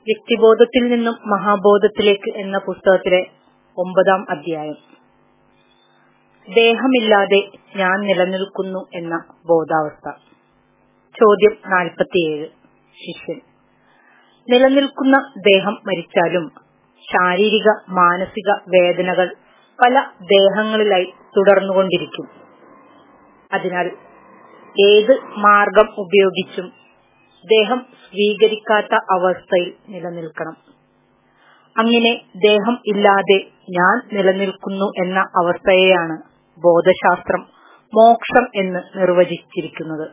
വ്യക്തിബോധത്തിൽ നിന്നും മഹാബോധത്തിലേക്ക് എന്ന പുസ്തകത്തിലെ ഒമ്പതാം അധ്യായം ദേഹമില്ലാതെ ഞാൻ നിലനിൽക്കുന്നു എന്ന ബോധാവസ്ഥ ചോദ്യം നാൽപ്പത്തിയേഴ് ശിഷ്യൻ നിലനിൽക്കുന്ന ദേഹം മരിച്ചാലും ശാരീരിക മാനസിക വേദനകൾ പല ദേഹങ്ങളിലായി തുടർന്നുകൊണ്ടിരിക്കും അതിനാൽ ഏത് മാർഗം ഉപയോഗിച്ചും ദേഹം സ്വീകരിക്കാത്ത അവസ്ഥയിൽ നിലനിൽക്കണം അങ്ങനെ ദേഹം ഇല്ലാതെ ഞാൻ നിലനിൽക്കുന്നു എന്ന അവസ്ഥയെയാണ് ബോധശാസ്ത്രം മോക്ഷം എന്ന് നിർവചിച്ചിരിക്കുന്നത്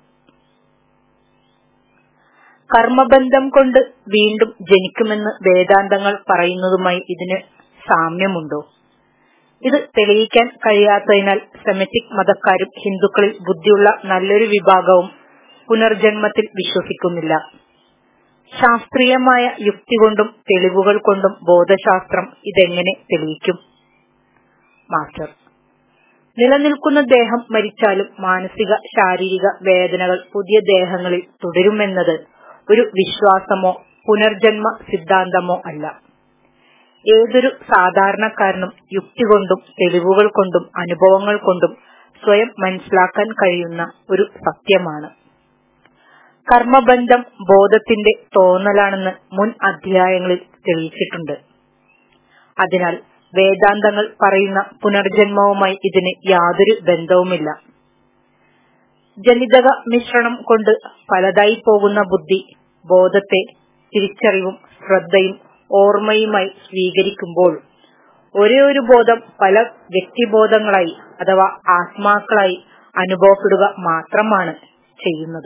കർമ്മബന്ധം കൊണ്ട് വീണ്ടും ജനിക്കുമെന്ന് വേദാന്തങ്ങൾ പറയുന്നതുമായി ഇതിന് സാമ്യമുണ്ടോ ഇത് തെളിയിക്കാൻ കഴിയാത്തതിനാൽ സെമറ്റിക് മതക്കാരും ഹിന്ദുക്കളിൽ ബുദ്ധിയുള്ള നല്ലൊരു വിഭാഗവും പുനർജന്മത്തിൽ വിശ്വസിക്കുന്നില്ല ശാസ്ത്രീയമായ യുക്തി കൊണ്ടും തെളിവുകൾ കൊണ്ടും ബോധശാസ്ത്രം ഇതെങ്ങനെ തെളിയിക്കും മാസ്റ്റർ നിലനിൽക്കുന്ന ദേഹം മരിച്ചാലും മാനസിക ശാരീരിക വേദനകൾ പുതിയ ദേഹങ്ങളിൽ തുടരുമെന്നത് ഒരു വിശ്വാസമോ പുനർജന്മ സിദ്ധാന്തമോ അല്ല ഏതൊരു സാധാരണക്കാരനും യുക്തി കൊണ്ടും തെളിവുകൾ കൊണ്ടും അനുഭവങ്ങൾ കൊണ്ടും സ്വയം മനസ്സിലാക്കാൻ കഴിയുന്ന ഒരു സത്യമാണ് കർമ്മബന്ധം ബോധത്തിന്റെ തോന്നലാണെന്ന് മുൻ അധ്യായങ്ങളിൽ തെളിയിച്ചിട്ടുണ്ട് അതിനാൽ വേദാന്തങ്ങൾ പറയുന്ന പുനർജന്മവുമായി ഇതിന് യാതൊരു ബന്ധവുമില്ല ജനിതക മിശ്രണം കൊണ്ട് പലതായി പോകുന്ന ബുദ്ധി ബോധത്തെ തിരിച്ചറിവും ശ്രദ്ധയും ഓർമ്മയുമായി സ്വീകരിക്കുമ്പോൾ ഒരേ ഒരു ബോധം പല വ്യക്തിബോധങ്ങളായി അഥവാ ആത്മാക്കളായി അനുഭവപ്പെടുക മാത്രമാണ് ചെയ്യുന്നത്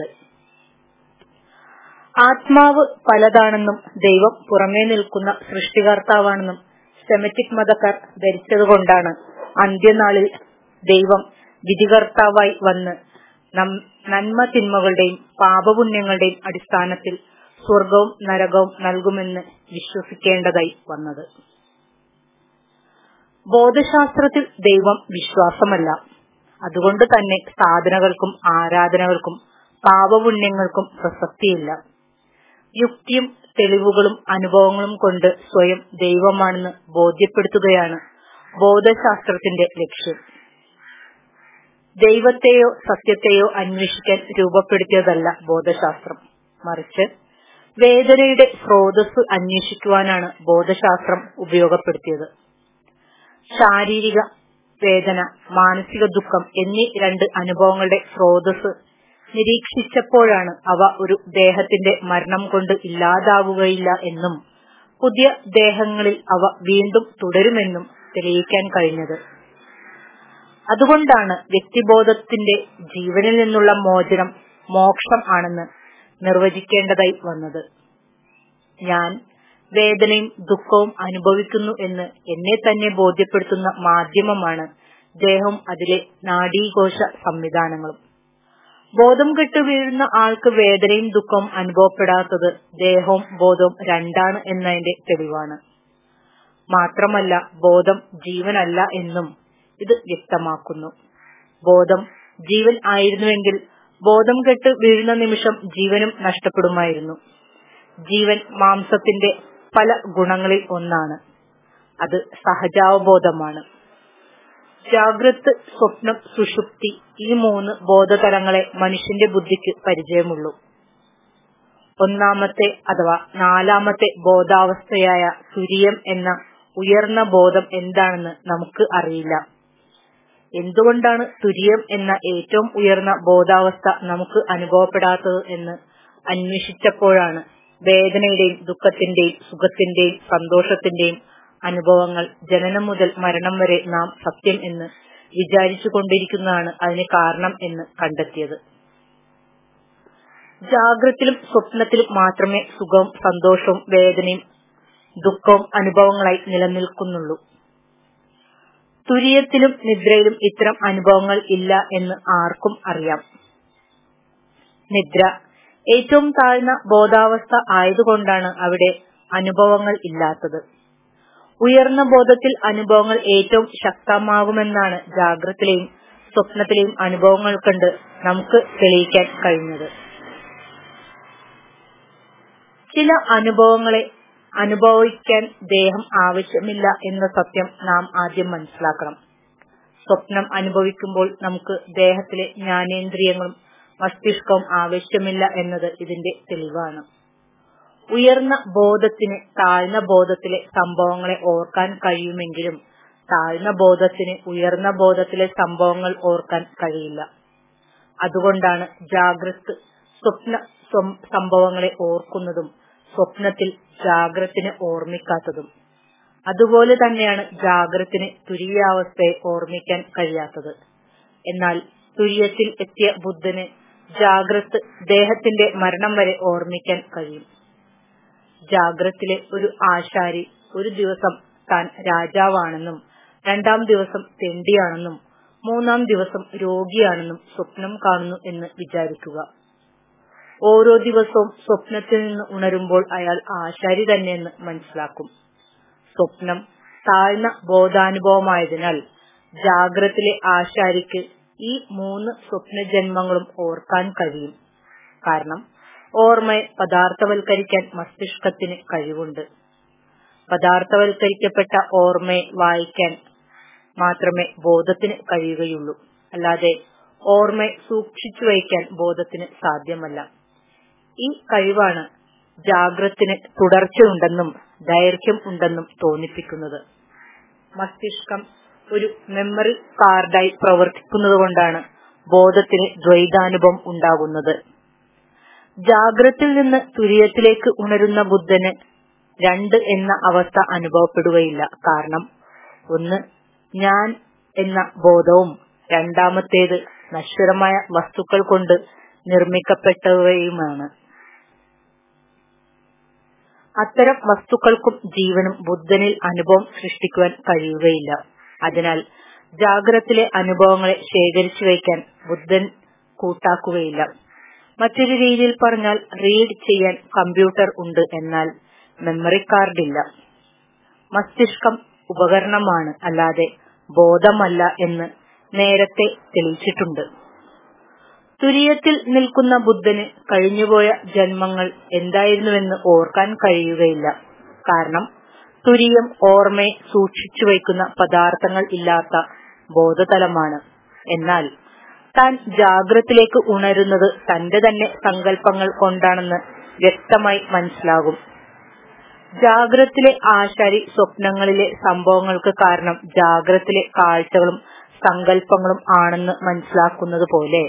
ആത്മാവ് പലതാണെന്നും ദൈവം പുറമേ നിൽക്കുന്ന സൃഷ്ടികർത്താവാണെന്നും സെമറ്റിക് മതക്കാർ ധരിച്ചതുകൊണ്ടാണ് അന്ത്യനാളിൽ ദൈവം വിധികർത്താവായി വന്ന് നന്മ തിന്മകളുടെയും പാപപുണ്യങ്ങളുടെയും അടിസ്ഥാനത്തിൽ സ്വർഗവും നരകവും നൽകുമെന്ന് വിശ്വസിക്കേണ്ടതായി വന്നത് ബോധശാസ്ത്രത്തിൽ ദൈവം വിശ്വാസമല്ല അതുകൊണ്ട് തന്നെ സാധനകൾക്കും ആരാധനകൾക്കും പാപപുണ്യങ്ങൾക്കും പ്രസക്തിയില്ല യുക്തിയും തെളിവുകളും അനുഭവങ്ങളും കൊണ്ട് സ്വയം ദൈവമാണെന്ന് ബോധ്യപ്പെടുത്തുകയാണ് ബോധശാസ്ത്രത്തിന്റെ ലക്ഷ്യം ദൈവത്തെയോ സത്യത്തെയോ അന്വേഷിക്കാൻ രൂപപ്പെടുത്തിയതല്ല ബോധശാസ്ത്രം മറിച്ച് വേദനയുടെ സ്രോതസ് അന്വേഷിക്കുവാനാണ് ബോധശാസ്ത്രം ഉപയോഗപ്പെടുത്തിയത് ശാരീരിക വേദന മാനസിക ദുഃഖം എന്നീ രണ്ട് അനുഭവങ്ങളുടെ സ്രോതസ് നിരീക്ഷിച്ചപ്പോഴാണ് അവ ഒരു ദേഹത്തിന്റെ മരണം കൊണ്ട് ഇല്ലാതാവുകയില്ല എന്നും പുതിയ ദേഹങ്ങളിൽ അവ വീണ്ടും തുടരുമെന്നും തെളിയിക്കാൻ കഴിഞ്ഞത് അതുകൊണ്ടാണ് വ്യക്തിബോധത്തിന്റെ ജീവനിൽ നിന്നുള്ള മോചനം മോക്ഷം ആണെന്ന് നിർവചിക്കേണ്ടതായി വന്നത് ഞാൻ വേദനയും ദുഃഖവും അനുഭവിക്കുന്നു എന്ന് എന്നെ തന്നെ ബോധ്യപ്പെടുത്തുന്ന മാധ്യമമാണ് ദേഹവും അതിലെ നാഡീകോശ സംവിധാനങ്ങളും ബോധം കെട്ടു വീഴുന്ന ആൾക്ക് വേദനയും ദുഃഖവും അനുഭവപ്പെടാത്തത് ദേഹവും ബോധവും രണ്ടാണ് എന്നതിന്റെ തെളിവാണ് മാത്രമല്ല ബോധം ജീവനല്ല എന്നും ഇത് വ്യക്തമാക്കുന്നു ബോധം ജീവൻ ആയിരുന്നുവെങ്കിൽ ബോധം കെട്ട് വീഴുന്ന നിമിഷം ജീവനും നഷ്ടപ്പെടുമായിരുന്നു ജീവൻ മാംസത്തിന്റെ പല ഗുണങ്ങളിൽ ഒന്നാണ് അത് സഹജാവബോധമാണ് ജാഗ്രത് സ്വപ്നം സുഷുപ്തി ഈ മൂന്ന് ബോധതലങ്ങളെ മനുഷ്യന്റെ ബുദ്ധിക്ക് പരിചയമുള്ളൂ ഒന്നാമത്തെ അഥവാ നാലാമത്തെ ബോധാവസ്ഥയായ തുര്യം എന്ന ഉയർന്ന ബോധം എന്താണെന്ന് നമുക്ക് അറിയില്ല എന്തുകൊണ്ടാണ് തുര്യം എന്ന ഏറ്റവും ഉയർന്ന ബോധാവസ്ഥ നമുക്ക് അനുഭവപ്പെടാത്തത് എന്ന് അന്വേഷിച്ചപ്പോഴാണ് വേദനയുടെയും ദുഃഖത്തിന്റെയും സുഖത്തിന്റെയും സന്തോഷത്തിന്റെയും അനുഭവങ്ങൾ ജനനം മുതൽ മരണം വരെ നാം സത്യം എന്ന് വിചാരിച്ചു കൊണ്ടിരിക്കുന്നതാണ് അതിന് കാരണം എന്ന് കണ്ടെത്തിയത് ജാഗ്രത്തിലും സ്വപ്നത്തിലും മാത്രമേ സുഖവും സന്തോഷവും വേദനയും ദുഃഖവും അനുഭവങ്ങളായി നിലനിൽക്കുന്നുള്ളൂ തുര്യത്തിലും നിദ്രയിലും ഇത്തരം അനുഭവങ്ങൾ ഇല്ല എന്ന് ആർക്കും അറിയാം നിദ്ര ഏറ്റവും താഴ്ന്ന ബോധാവസ്ഥ ആയതുകൊണ്ടാണ് അവിടെ അനുഭവങ്ങൾ ഇല്ലാത്തത് ഉയർന്ന ബോധത്തിൽ അനുഭവങ്ങൾ ഏറ്റവും ശക്തമാകുമെന്നാണ് ജാഗ്രതയിലെയും സ്വപ്നത്തിലെയും അനുഭവങ്ങൾ കണ്ട് നമുക്ക് തെളിയിക്കാൻ കഴിഞ്ഞത് ചില അനുഭവങ്ങളെ അനുഭവിക്കാൻ ദേഹം ആവശ്യമില്ല എന്ന സത്യം നാം ആദ്യം മനസ്സിലാക്കണം സ്വപ്നം അനുഭവിക്കുമ്പോൾ നമുക്ക് ദേഹത്തിലെ ജ്ഞാനേന്ദ്രിയങ്ങളും മസ്തിഷ്കവും ആവശ്യമില്ല എന്നത് ഇതിന്റെ തെളിവാണ് ഉയർന്ന ബോധത്തിന് താഴ്ന്ന ബോധത്തിലെ സംഭവങ്ങളെ ഓർക്കാൻ കഴിയുമെങ്കിലും താഴ്ന്ന ബോധത്തിന് ഉയർന്ന ബോധത്തിലെ സംഭവങ്ങൾ ഓർക്കാൻ കഴിയില്ല അതുകൊണ്ടാണ് ജാഗ്രത് സ്വപ്ന സംഭവങ്ങളെ ഓർക്കുന്നതും സ്വപ്നത്തിൽ ജാഗ്രത്തിന് ഓർമ്മിക്കാത്തതും അതുപോലെ തന്നെയാണ് ജാഗ്രത്തിന് തുര്യാവസ്ഥയെ ഓർമ്മിക്കാൻ കഴിയാത്തത് എന്നാൽ തുര്യത്തിൽ എത്തിയ ബുദ്ധന് ജാഗ്രത് ദേഹത്തിന്റെ മരണം വരെ ഓർമ്മിക്കാൻ കഴിയും ജാഗ്രത്തിലെ ഒരു ആശാരി ഒരു ദിവസം താൻ രാജാവാണെന്നും രണ്ടാം ദിവസം തെണ്ടിയാണെന്നും മൂന്നാം ദിവസം രോഗിയാണെന്നും സ്വപ്നം കാണുന്നു എന്ന് വിചാരിക്കുക ഓരോ ദിവസവും സ്വപ്നത്തിൽ നിന്ന് ഉണരുമ്പോൾ അയാൾ ആശാരി തന്നെയെന്ന് മനസ്സിലാക്കും സ്വപ്നം താഴ്ന്ന ബോധാനുഭവമായതിനാൽ ജാഗ്രത്തിലെ ആശാരിക്ക് ഈ മൂന്ന് സ്വപ്നജന്മങ്ങളും ഓർക്കാൻ കഴിയും കാരണം ഓർമ്മയെ പദാർത്ഥവൽക്കരിക്കാൻ മസ്തിഷ്കത്തിന് കഴിവുണ്ട് പദാർത്ഥവൽക്കരിക്കപ്പെട്ട ഓർമ്മയെ വായിക്കാൻ മാത്രമേ ബോധത്തിന് കഴിയുകയുള്ളൂ അല്ലാതെ ഓർമ്മയെ സൂക്ഷിച്ചു വയ്ക്കാൻ ബോധത്തിന് സാധ്യമല്ല ഈ കഴിവാണ് ജാഗ്രത്തിന് തുടർച്ചയുണ്ടെന്നും ദൈർഘ്യം ഉണ്ടെന്നും തോന്നിപ്പിക്കുന്നത് മസ്തിഷ്കം ഒരു മെമ്മറി കാർഡായി പ്രവർത്തിക്കുന്നത് കൊണ്ടാണ് ബോധത്തിന് ദ്വൈതാനുഭവം ഉണ്ടാകുന്നത് ജാഗ്രത്തിൽ നിന്ന് തുര്യത്തിലേക്ക് ഉണരുന്ന ബുദ്ധന് രണ്ട് എന്ന അവസ്ഥ അനുഭവപ്പെടുകയില്ല കാരണം ഒന്ന് ഞാൻ എന്ന ബോധവും രണ്ടാമത്തേത് നശ്വരമായ വസ്തുക്കൾ കൊണ്ട് നിർമ്മിക്കപ്പെട്ടവയുമാണ് അത്തരം വസ്തുക്കൾക്കും ജീവനും ബുദ്ധനിൽ അനുഭവം സൃഷ്ടിക്കുവാൻ കഴിയുകയില്ല അതിനാൽ ജാഗ്രത്തിലെ അനുഭവങ്ങളെ ശേഖരിച്ചു വയ്ക്കാൻ ബുദ്ധൻ കൂട്ടാക്കുകയില്ല മറ്റൊരു രീതിയിൽ പറഞ്ഞാൽ റീഡ് ചെയ്യാൻ കമ്പ്യൂട്ടർ ഉണ്ട് എന്നാൽ മെമ്മറി കാർഡ് ഇല്ല മസ്തിഷ്കം ഉപകരണമാണ് അല്ലാതെ ബോധമല്ല എന്ന് നേരത്തെ തെളിയിച്ചിട്ടുണ്ട് തുര്യത്തിൽ നിൽക്കുന്ന ബുദ്ധന് കഴിഞ്ഞുപോയ ജന്മങ്ങൾ എന്തായിരുന്നുവെന്ന് ഓർക്കാൻ കഴിയുകയില്ല കാരണം തുര്യം ഓർമ്മയെ സൂക്ഷിച്ചു വയ്ക്കുന്ന പദാർത്ഥങ്ങൾ ഇല്ലാത്ത ബോധതലമാണ് എന്നാൽ താൻ ജാഗ്രത്തിലേക്ക് ഉണരുന്നത് തന്റെ തന്നെ സങ്കല്പങ്ങൾ കൊണ്ടാണെന്ന് വ്യക്തമായി മനസ്സിലാകും ജാഗ്രത്തിലെ ആശാരി സ്വപ്നങ്ങളിലെ സംഭവങ്ങൾക്ക് കാരണം ജാഗ്രത്തിലെ കാഴ്ചകളും സങ്കല്പങ്ങളും ആണെന്ന് മനസ്സിലാക്കുന്നത് പോലെ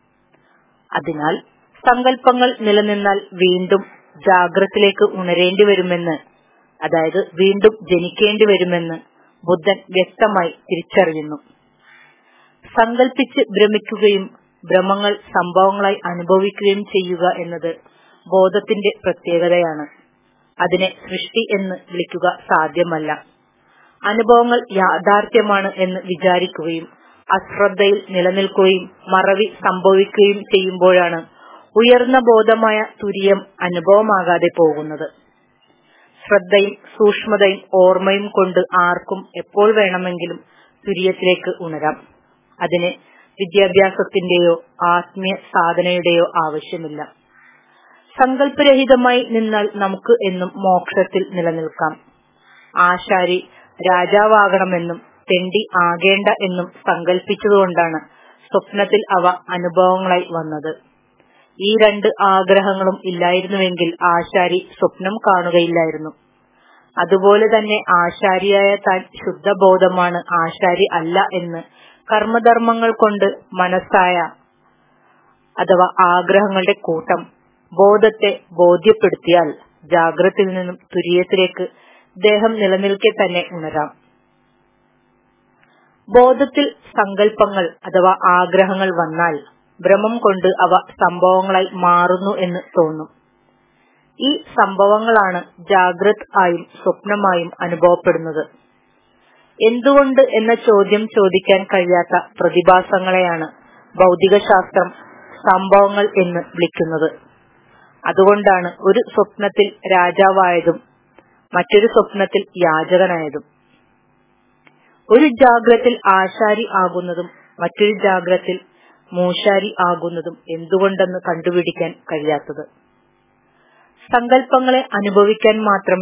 അതിനാൽ സങ്കല്പങ്ങൾ നിലനിന്നാൽ വീണ്ടും ജാഗ്രത്തിലേക്ക് ഉണരേണ്ടി വരുമെന്ന് അതായത് വീണ്ടും ജനിക്കേണ്ടി വരുമെന്ന് ബുദ്ധൻ വ്യക്തമായി തിരിച്ചറിയുന്നു സങ്കല്പിച്ച് ഭ്രമിക്കുകയും ഭ്രമങ്ങൾ സംഭവങ്ങളായി അനുഭവിക്കുകയും ചെയ്യുക എന്നത് ബോധത്തിന്റെ പ്രത്യേകതയാണ് അതിനെ സൃഷ്ടി എന്ന് വിളിക്കുക സാധ്യമല്ല അനുഭവങ്ങൾ യാഥാർത്ഥ്യമാണ് എന്ന് വിചാരിക്കുകയും അശ്രദ്ധയിൽ നിലനിൽക്കുകയും മറവി സംഭവിക്കുകയും ചെയ്യുമ്പോഴാണ് ഉയർന്ന ബോധമായ തുര്യം അനുഭവമാകാതെ പോകുന്നത് ശ്രദ്ധയും സൂക്ഷ്മതയും ഓർമ്മയും കൊണ്ട് ആർക്കും എപ്പോൾ വേണമെങ്കിലും തുര്യത്തിലേക്ക് ഉണരാം അതിന് വിദ്യാഭ്യാസത്തിന്റെയോ ആത്മീയ സാധനയുടെയോ ആവശ്യമില്ല സങ്കല്പരഹിതമായി നിന്നാൽ നമുക്ക് എന്നും മോക്ഷത്തിൽ നിലനിൽക്കാം ആശാരി രാജാവാകണമെന്നും തെണ്ടി ആകേണ്ട എന്നും സങ്കല്പിച്ചതുകൊണ്ടാണ് സ്വപ്നത്തിൽ അവ അനുഭവങ്ങളായി വന്നത് ഈ രണ്ട് ആഗ്രഹങ്ങളും ഇല്ലായിരുന്നുവെങ്കിൽ ആശാരി സ്വപ്നം കാണുകയില്ലായിരുന്നു അതുപോലെ തന്നെ ആശാരിയായ താൻ ശുദ്ധബോധമാണ് ആശാരി അല്ല എന്ന് കർമ്മധർമ്മങ്ങൾ കൊണ്ട് മനസ്സായ അഥവാ ആഗ്രഹങ്ങളുടെ കൂട്ടം ബോധത്തെ ബോധ്യപ്പെടുത്തിയാൽ ജാഗ്രത്തിൽ നിന്നും തുര്യത്തിലേക്ക് ദേഹം നിലനിൽക്കെ തന്നെ ഉണരാം ബോധത്തിൽ സങ്കല്പങ്ങൾ അഥവാ ആഗ്രഹങ്ങൾ വന്നാൽ ഭ്രമം കൊണ്ട് അവ സംഭവങ്ങളായി മാറുന്നു എന്ന് തോന്നും ഈ സംഭവങ്ങളാണ് ജാഗ്രത് ആയും സ്വപ്നമായും അനുഭവപ്പെടുന്നത് എന്തുകൊണ്ട് എന്ന ചോദ്യം ചോദിക്കാൻ കഴിയാത്ത പ്രതിഭാസങ്ങളെയാണ് ഭൗതികശാസ്ത്രം സംഭവങ്ങൾ എന്ന് വിളിക്കുന്നത് അതുകൊണ്ടാണ് ഒരു സ്വപ്നത്തിൽ രാജാവായതും മറ്റൊരു സ്വപ്നത്തിൽ യാചകനായതും ഒരു ജാഗ്രത്തിൽ ആശാരി ആകുന്നതും മറ്റൊരു ജാഗ്രത്തിൽ മൂശാരി ആകുന്നതും എന്തുകൊണ്ടെന്ന് കണ്ടുപിടിക്കാൻ കഴിയാത്തത് സങ്കല്പങ്ങളെ അനുഭവിക്കാൻ മാത്രമേ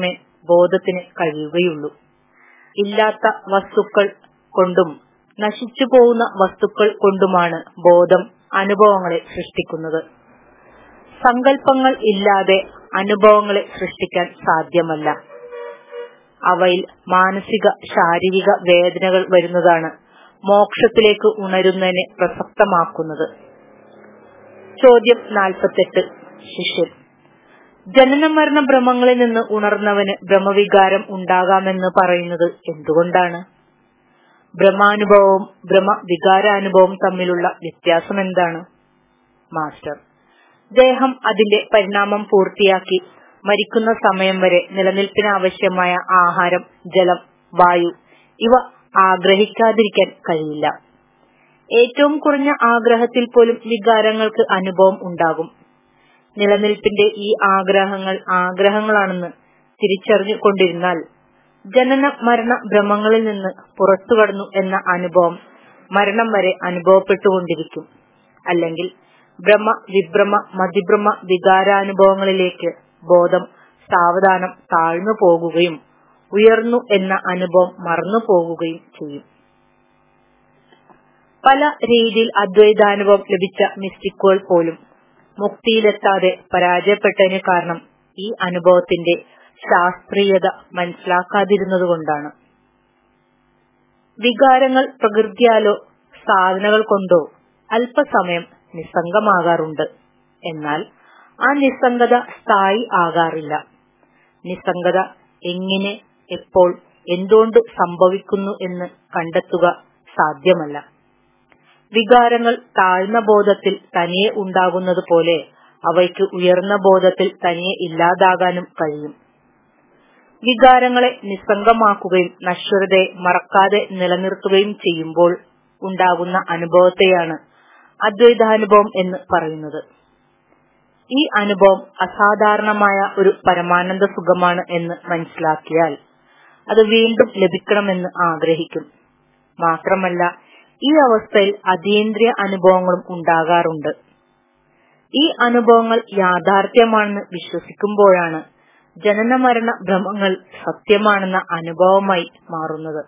ബോധത്തിന് കഴിയുകയുള്ളൂ ഇല്ലാത്ത വസ്തുക്കൾ കൊണ്ടും നശിച്ചു പോകുന്ന വസ്തുക്കൾ കൊണ്ടുമാണ് ബോധം അനുഭവങ്ങളെ സൃഷ്ടിക്കുന്നത് സങ്കല്പങ്ങൾ ഇല്ലാതെ അനുഭവങ്ങളെ സൃഷ്ടിക്കാൻ സാധ്യമല്ല അവയിൽ മാനസിക ശാരീരിക വേദനകൾ വരുന്നതാണ് മോക്ഷത്തിലേക്ക് ഉണരുന്നതിനെ പ്രസക്തമാക്കുന്നത് ചോദ്യം നാൽപ്പത്തെട്ട് ശിഷ്യൻ ജനന മരണ ഭ്രമങ്ങളിൽ നിന്ന് ഉണർന്നവന് ഭ്രമവികാരം ഉണ്ടാകാമെന്ന് പറയുന്നത് എന്തുകൊണ്ടാണ് ഭ്രമാനുഭവവും ഭ്രമ വികാരാനുഭവവും തമ്മിലുള്ള വ്യത്യാസം എന്താണ് മാസ്റ്റർ ദേഹം അതിന്റെ പരിണാമം പൂർത്തിയാക്കി മരിക്കുന്ന സമയം വരെ നിലനിൽപ്പിന് ആവശ്യമായ ആഹാരം ജലം വായു ഇവ ആഗ്രഹിക്കാതിരിക്കാൻ കഴിയില്ല ഏറ്റവും കുറഞ്ഞ ആഗ്രഹത്തിൽ പോലും വികാരങ്ങൾക്ക് അനുഭവം ഉണ്ടാകും നിലനിൽപ്പിന്റെ ഈ ആഗ്രഹങ്ങൾ ആഗ്രഹങ്ങളാണെന്ന് തിരിച്ചറിഞ്ഞു കൊണ്ടിരുന്നാൽ ജനന മരണ ഭ്രമങ്ങളിൽ നിന്ന് പുറത്തു കടന്നു എന്ന അനുഭവം മരണം വരെ അനുഭവപ്പെട്ടുകൊണ്ടിരിക്കും അല്ലെങ്കിൽ ഭ്രമ വിഭ്രമ മതിഭ്രമ വികാരാനുഭവങ്ങളിലേക്ക് ബോധം സാവധാനം താഴ്ന്നു പോകുകയും ഉയർന്നു എന്ന അനുഭവം മറന്നു പോകുകയും ചെയ്യും പല രീതിയിൽ അദ്വൈതാനുഭവം ലഭിച്ച മിസ്റ്റിക്കുകൾ പോലും മുക്തിയിലെത്താതെ പരാജയപ്പെട്ടതിന് കാരണം ഈ അനുഭവത്തിന്റെ ശാസ്ത്രീയത മനസ്സിലാക്കാതിരുന്നതുകൊണ്ടാണ് വികാരങ്ങൾ പ്രകൃതിയാലോ സാധനകൾ കൊണ്ടോ അല്പസമയം നിസ്സംഗമാകാറുണ്ട് എന്നാൽ ആ നിസ്സംഗത സ്ഥായി ആകാറില്ല നിസ്സംഗത എങ്ങനെ എപ്പോൾ എന്തുകൊണ്ട് സംഭവിക്കുന്നു എന്ന് കണ്ടെത്തുക സാധ്യമല്ല വികാരങ്ങൾ താഴ്ന്ന ബോധത്തിൽ തനിയെ ഉണ്ടാകുന്നത് പോലെ അവയ്ക്ക് ഉയർന്ന ബോധത്തിൽ തനിയെ ഇല്ലാതാകാനും കഴിയും വികാരങ്ങളെ നിസ്സംഗമാക്കുകയും നശ്വരതയെ മറക്കാതെ നിലനിർത്തുകയും ചെയ്യുമ്പോൾ ഉണ്ടാകുന്ന അനുഭവത്തെയാണ് അദ്വൈതാനുഭവം എന്ന് പറയുന്നത് ഈ അനുഭവം അസാധാരണമായ ഒരു പരമാനന്ദ സുഖമാണ് എന്ന് മനസ്സിലാക്കിയാൽ അത് വീണ്ടും ലഭിക്കണമെന്ന് ആഗ്രഹിക്കും മാത്രമല്ല ഈ അവസ്ഥയിൽ അതീന്ദ്രിയ അനുഭവങ്ങളും ഉണ്ടാകാറുണ്ട് ഈ അനുഭവങ്ങൾ യാഥാർത്ഥ്യമാണെന്ന് വിശ്വസിക്കുമ്പോഴാണ് ജനന മരണ ഭ്രമങ്ങൾ സത്യമാണെന്ന അനുഭവമായി മാറുന്നത്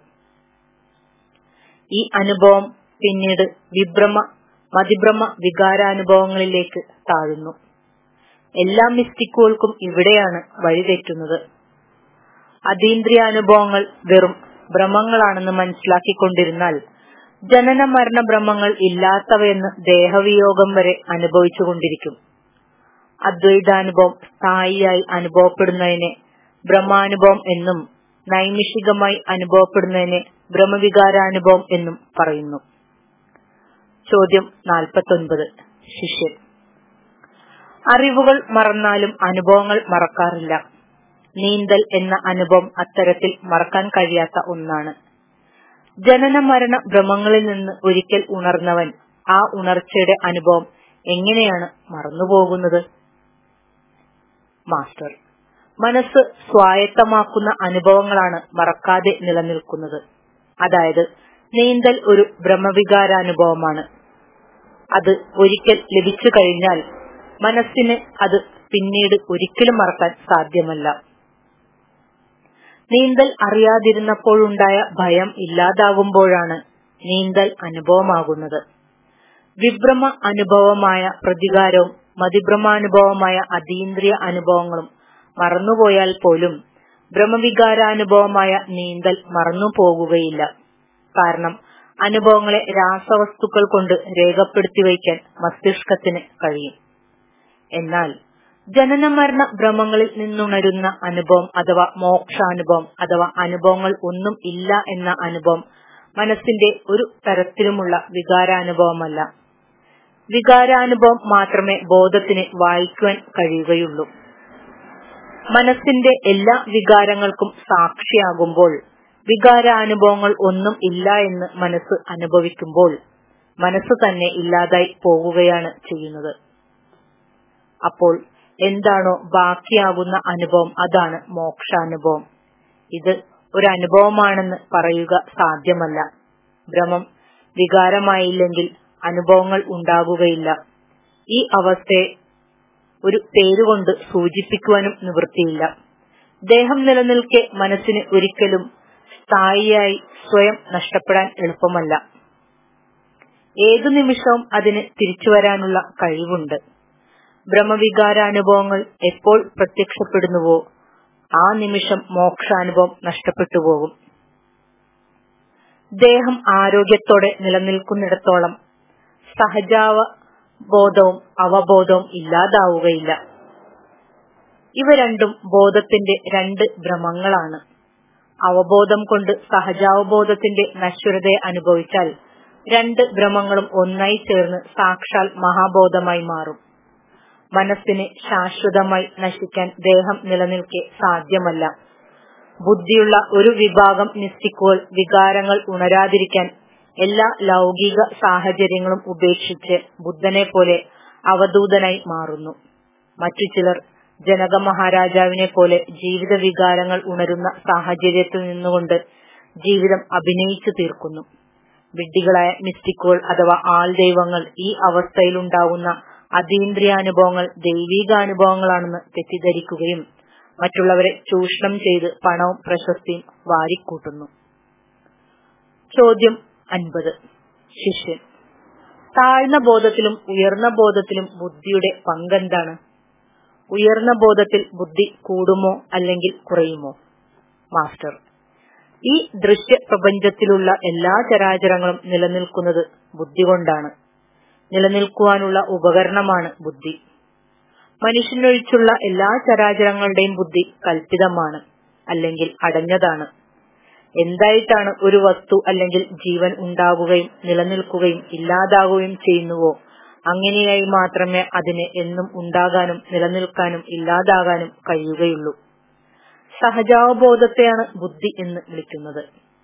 ഈ അനുഭവം പിന്നീട് വിഭ്രമ മതിഭ്രമ വികാരാനുഭവങ്ങളിലേക്ക് താഴുന്നു എല്ലാ മിസ്റ്റിക്കുകൾക്കും ഇവിടെയാണ് വഴിതെറ്റുന്നത് അതീന്ദ്രിയാനുഭവങ്ങൾ വെറും ഭ്രമങ്ങളാണെന്ന് മനസ്സിലാക്കിക്കൊണ്ടിരുന്നാൽ ജനന മരണ ഭ്രമങ്ങൾ ഇല്ലാത്തവയെന്ന് ദേഹവിയോഗം വരെ അനുഭവിച്ചുകൊണ്ടിരിക്കും അദ്വൈതാനുഭവം സ്ഥായിയായി അനുഭവപ്പെടുന്നതിനെ ബ്രഹ്മാനുഭവം എന്നും നൈമിഷികമായി അനുഭവപ്പെടുന്നതിനെ ബ്രഹ്മവികാരാനുഭവം എന്നും പറയുന്നു ചോദ്യം നാൽപ്പത്തൊൻപത് ശിഷ്യൻ അറിവുകൾ മറന്നാലും അനുഭവങ്ങൾ മറക്കാറില്ല നീന്തൽ എന്ന അനുഭവം അത്തരത്തിൽ മറക്കാൻ കഴിയാത്ത ഒന്നാണ് ജനന മരണ ഭ്രമങ്ങളിൽ നിന്ന് ഒരിക്കൽ ഉണർന്നവൻ ആ ഉണർച്ചയുടെ അനുഭവം എങ്ങനെയാണ് മറന്നുപോകുന്നത് മാസ്റ്റർ മനസ്സ് സ്വായത്തമാക്കുന്ന അനുഭവങ്ങളാണ് മറക്കാതെ നിലനിൽക്കുന്നത് അതായത് നീന്തൽ ഒരു ബ്രഹ്മവികാരാനുഭവമാണ് അത് ഒരിക്കൽ ലഭിച്ചു കഴിഞ്ഞാൽ മനസ്സിന് അത് പിന്നീട് ഒരിക്കലും മറക്കാൻ സാധ്യമല്ല നീന്തൽ അറിയാതിരുന്നപ്പോഴുണ്ടായ ഭയം ഇല്ലാതാകുമ്പോഴാണ് നീന്തൽ അനുഭവമാകുന്നത് വിഭ്രമ അനുഭവമായ പ്രതികാരവും മതിഭ്രമാനുഭവമായ അതീന്ദ്രിയ അനുഭവങ്ങളും മറന്നുപോയാൽ പോലും ഭ്രമവികാരാനുഭവമായ നീന്തൽ മറന്നു പോകുകയില്ല കാരണം അനുഭവങ്ങളെ രാസവസ്തുക്കൾ കൊണ്ട് രേഖപ്പെടുത്തി വയ്ക്കാൻ മസ്തിഷ്കത്തിന് കഴിയും എന്നാൽ ജനന മരണ ഭ്രമങ്ങളിൽ നിന്നുണരുന്ന അനുഭവം അഥവാ മോക്ഷാനുഭവം അഥവാ അനുഭവങ്ങൾ ഒന്നും ഇല്ല എന്ന അനുഭവം മനസ്സിന്റെ ഒരു തരത്തിലുമുള്ള വികാരാനുഭവമല്ല വികാരാനുഭവം മാത്രമേ ബോധത്തിന് വായിക്കുവാൻ കഴിയുകയുള്ളൂ മനസ്സിന്റെ എല്ലാ വികാരങ്ങൾക്കും സാക്ഷിയാകുമ്പോൾ വികാരാനുഭവങ്ങൾ ഒന്നും ഇല്ല എന്ന് മനസ്സ് അനുഭവിക്കുമ്പോൾ മനസ്സ് തന്നെ ഇല്ലാതായി പോകുകയാണ് ചെയ്യുന്നത് അപ്പോൾ എന്താണോ ബാക്കിയാകുന്ന അനുഭവം അതാണ് മോക്ഷാനുഭവം ഇത് ഒരു അനുഭവമാണെന്ന് പറയുക സാധ്യമല്ല ഭ്രമം വികാരമായില്ലെങ്കിൽ അനുഭവങ്ങൾ ഉണ്ടാകുകയില്ല ഈ അവസ്ഥയെ ഒരു പേരുകൊണ്ട് സൂചിപ്പിക്കുവാനും നിവൃത്തിയില്ല ദേഹം നിലനിൽക്കെ മനസ്സിന് ഒരിക്കലും സ്ഥായിയായി സ്വയം നഷ്ടപ്പെടാൻ എളുപ്പമല്ല ഏതു നിമിഷവും അതിന് തിരിച്ചു വരാനുള്ള കഴിവുണ്ട് ബ്രഹ്മവികാരാനുഭവങ്ങൾ എപ്പോൾ പ്രത്യക്ഷപ്പെടുന്നുവോ ആ നിമിഷം മോക്ഷാനുഭവം നഷ്ടപ്പെട്ടു പോകും ദേഹം ആരോഗ്യത്തോടെ നിലനിൽക്കുന്നിടത്തോളം സഹജാവ ബോധവും അവബോധവും ഇല്ലാതാവുകയില്ല ഇവ രണ്ടും ബോധത്തിന്റെ രണ്ട് ഭ്രമങ്ങളാണ് അവബോധം കൊണ്ട് സഹജാവബോധത്തിന്റെ നശ്വരതയെ അനുഭവിച്ചാൽ രണ്ട് ഭ്രമങ്ങളും ഒന്നായി ചേർന്ന് സാക്ഷാൽ മഹാബോധമായി മാറും മനസ്സിന് ശാശ്വതമായി നശിക്കാൻ ദേഹം നിലനിൽക്കെ സാധ്യമല്ല ബുദ്ധിയുള്ള ഒരു വിഭാഗം നിസ്തിക്കുകൾ വികാരങ്ങൾ ഉണരാതിരിക്കാൻ എല്ലാ ലൗകിക സാഹചര്യങ്ങളും ഉപേക്ഷിച്ച് ബുദ്ധനെ പോലെ അവധൂതനായി മാറുന്നു മറ്റു ചിലർ ജനക മഹാരാജാവിനെ പോലെ ജീവിത വികാരങ്ങൾ ഉണരുന്ന സാഹചര്യത്തിൽ നിന്നുകൊണ്ട് ജീവിതം അഭിനയിച്ചു തീർക്കുന്നു വിഡ്ഢികളായ മിസ്റ്റിക്കുകൾ അഥവാ ആൾ ദൈവങ്ങൾ ഈ അവസ്ഥയിലുണ്ടാവുന്ന അതീന്ദ്രിയാനുഭവങ്ങൾ ദൈവികാനുഭവങ്ങളാണെന്ന് തെറ്റിദ്ധരിക്കുകയും മറ്റുള്ളവരെ ചൂഷണം ചെയ്ത് പണവും പ്രശസ്തിയും വാരിക്കൂട്ടുന്നു ചോദ്യം അൻപത് ശിഷ്യൻ താഴ്ന്ന ബോധത്തിലും ഉയർന്ന ബോധത്തിലും ബുദ്ധിയുടെ പങ്കെന്താണ് ഉയർന്ന ബോധത്തിൽ ബുദ്ധി കൂടുമോ അല്ലെങ്കിൽ കുറയുമോ മാസ്റ്റർ ഈ ദൃശ്യ പ്രപഞ്ചത്തിലുള്ള എല്ലാ ചരാചരങ്ങളും നിലനിൽക്കുന്നത് ബുദ്ധി കൊണ്ടാണ് നിലനിൽക്കുവാനുള്ള ഉപകരണമാണ് ബുദ്ധി മനുഷ്യനൊഴിച്ചുള്ള എല്ലാ ചരാചരങ്ങളുടെയും ബുദ്ധി കൽപ്പിതമാണ് അല്ലെങ്കിൽ അടഞ്ഞതാണ് എന്തായിട്ടാണ് ഒരു വസ്തു അല്ലെങ്കിൽ ജീവൻ ഉണ്ടാകുകയും നിലനിൽക്കുകയും ഇല്ലാതാകുകയും ചെയ്യുന്നുവോ അങ്ങനെയായി മാത്രമേ അതിന് എന്നും ഉണ്ടാകാനും നിലനിൽക്കാനും ഇല്ലാതാകാനും കഴിയുകയുള്ളൂ സഹജാവബോധത്തെയാണ് ബുദ്ധി എന്ന് വിളിക്കുന്നത്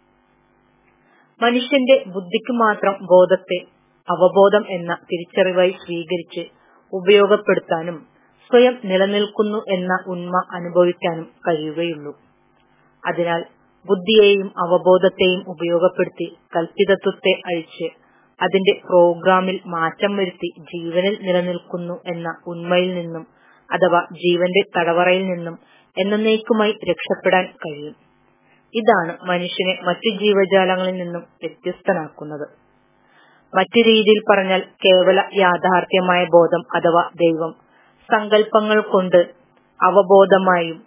മനുഷ്യന്റെ ബുദ്ധിക്ക് മാത്രം ബോധത്തെ അവബോധം എന്ന തിരിച്ചറിവായി സ്വീകരിച്ച് ഉപയോഗപ്പെടുത്താനും സ്വയം നിലനിൽക്കുന്നു എന്ന ഉന്മ അനുഭവിക്കാനും കഴിയുകയുള്ളൂ അതിനാൽ ബുദ്ധിയെയും അവബോധത്തെയും ഉപയോഗപ്പെടുത്തി കൽപ്പിതത്വത്തെ അഴിച്ച് അതിന്റെ പ്രോഗ്രാമിൽ മാറ്റം വരുത്തി ജീവനിൽ നിലനിൽക്കുന്നു എന്ന ഉന്മയിൽ നിന്നും അഥവാ ജീവന്റെ തടവറയിൽ നിന്നും എന്നേക്കുമായി രക്ഷപ്പെടാൻ കഴിയും ഇതാണ് മനുഷ്യനെ മറ്റു ജീവജാലങ്ങളിൽ നിന്നും വ്യത്യസ്തനാക്കുന്നത് മറ്റു രീതിയിൽ പറഞ്ഞാൽ കേവല യാഥാർത്ഥ്യമായ ബോധം അഥവാ ദൈവം സങ്കല്പങ്ങൾ കൊണ്ട് അവബോധമായും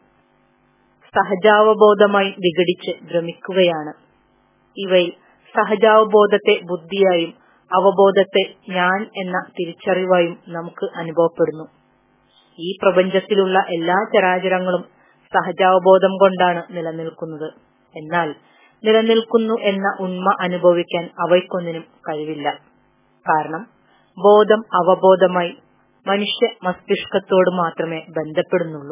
സഹജാവബോധമായും വിഘടിച്ച് ഭ്രമിക്കുകയാണ് ഇവയിൽ സഹജാവബോധത്തെ ബുദ്ധിയായും അവബോധത്തെ ഞാൻ എന്ന തിരിച്ചറിവായും നമുക്ക് അനുഭവപ്പെടുന്നു ഈ പ്രപഞ്ചത്തിലുള്ള എല്ലാ ചരാചരങ്ങളും സഹജാവബോധം കൊണ്ടാണ് നിലനിൽക്കുന്നത് എന്നാൽ നിലനിൽക്കുന്നു എന്ന ഉണ്മ അനുഭവിക്കാൻ അവയ്ക്കൊന്നിനും കഴിവില്ല കാരണം ബോധം അവബോധമായി മനുഷ്യ മസ്തിഷ്കത്തോട് മാത്രമേ ബന്ധപ്പെടുന്നുള്ളൂ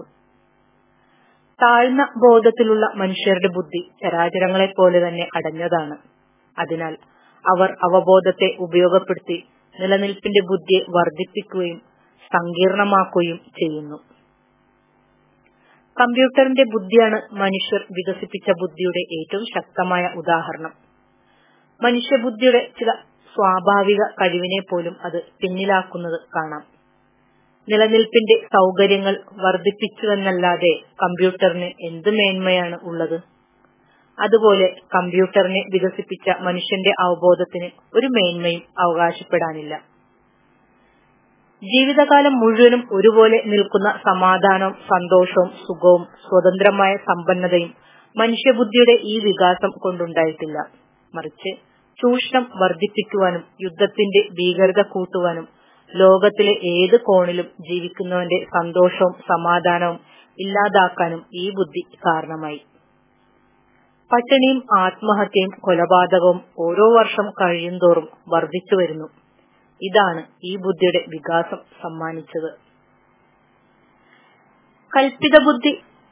താഴ്ന്ന ബോധത്തിലുള്ള മനുഷ്യരുടെ ബുദ്ധി ചരാചരങ്ങളെ പോലെ തന്നെ അടഞ്ഞതാണ് അതിനാൽ അവർ അവബോധത്തെ ഉപയോഗപ്പെടുത്തി നിലനിൽപ്പിന്റെ ബുദ്ധിയെ വർദ്ധിപ്പിക്കുകയും സങ്കീർണമാക്കുകയും ചെയ്യുന്നു കമ്പ്യൂട്ടറിന്റെ ബുദ്ധിയാണ് മനുഷ്യർ വികസിപ്പിച്ച ബുദ്ധിയുടെ ഏറ്റവും ശക്തമായ ഉദാഹരണം മനുഷ്യബുദ്ധിയുടെ ചില സ്വാഭാവിക കഴിവിനെ പോലും അത് പിന്നിലാക്കുന്നത് കാണാം നിലനിൽപ്പിന്റെ സൗകര്യങ്ങൾ വർദ്ധിപ്പിച്ചുവെന്നല്ലാതെ കമ്പ്യൂട്ടറിന് എന്ത് മേന്മയാണ് ഉള്ളത് അതുപോലെ കമ്പ്യൂട്ടറിനെ വികസിപ്പിച്ച മനുഷ്യന്റെ അവബോധത്തിന് ഒരു മേന്മയും അവകാശപ്പെടാനില്ല ജീവിതകാലം മുഴുവനും ഒരുപോലെ നിൽക്കുന്ന സമാധാനവും സന്തോഷവും സുഖവും സ്വതന്ത്രമായ സമ്പന്നതയും മനുഷ്യബുദ്ധിയുടെ ഈ വികാസം കൊണ്ടുണ്ടായിട്ടില്ല മറിച്ച് ചൂഷണം വർദ്ധിപ്പിക്കുവാനും യുദ്ധത്തിന്റെ ഭീകരത കൂട്ടുവാനും ലോകത്തിലെ ഏത് കോണിലും ജീവിക്കുന്നവന്റെ സന്തോഷവും സമാധാനവും ഇല്ലാതാക്കാനും ഈ ബുദ്ധി കാരണമായി പട്ടിണിയും ആത്മഹത്യയും കൊലപാതകവും ഓരോ വർഷം കഴിയുന്തോറും വർദ്ധിച്ചു വരുന്നു ഇതാണ് ഈ ബുദ്ധിയുടെ വികാസം സമ്മാനിച്ചത് കൽപ്പിത ബുദ്ധി